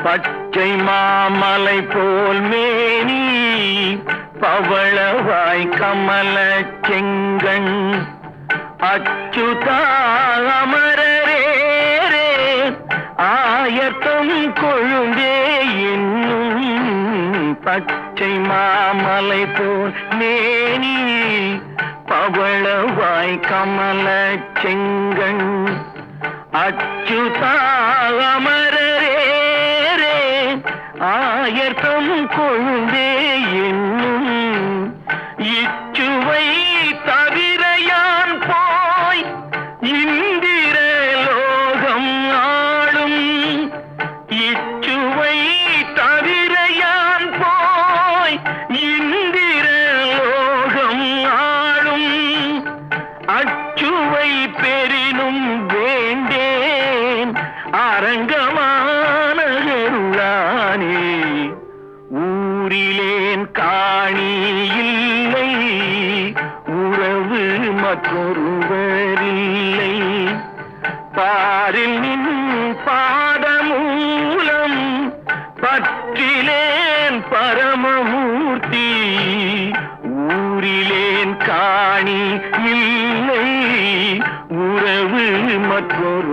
பச்சை மாமலை போல் மேனி பவளவாய் கமல செங்கண் அச்சுதா அமரரேரே ஆயத்தம் கொழுந்தே என்னும் பச்சை மாமலை போல் மேனி பவளவாய் கமல செங்கண் அச்சுதா அமரரேரே ஆயர்த்தம் கொழுந்தே என்னும் இச்சுவை தவிர யான் போய் இந்திர லோகம் ஆளும் இச்சுவை தவிர யான் போய் இந்திர லோகம் ஆளும் அச்சுவை பெரினும் வேண்டேன் அரங்கமான கருளானே ஊரிலேன் காணி இல்லை உறவு மற்றொருவரில்லை பாரில் நின் பாதமூலம் பற்றிலேன் பரமமூர்த்தி ஊரிலேன் காணி இல்லை உறவு மற்றொரு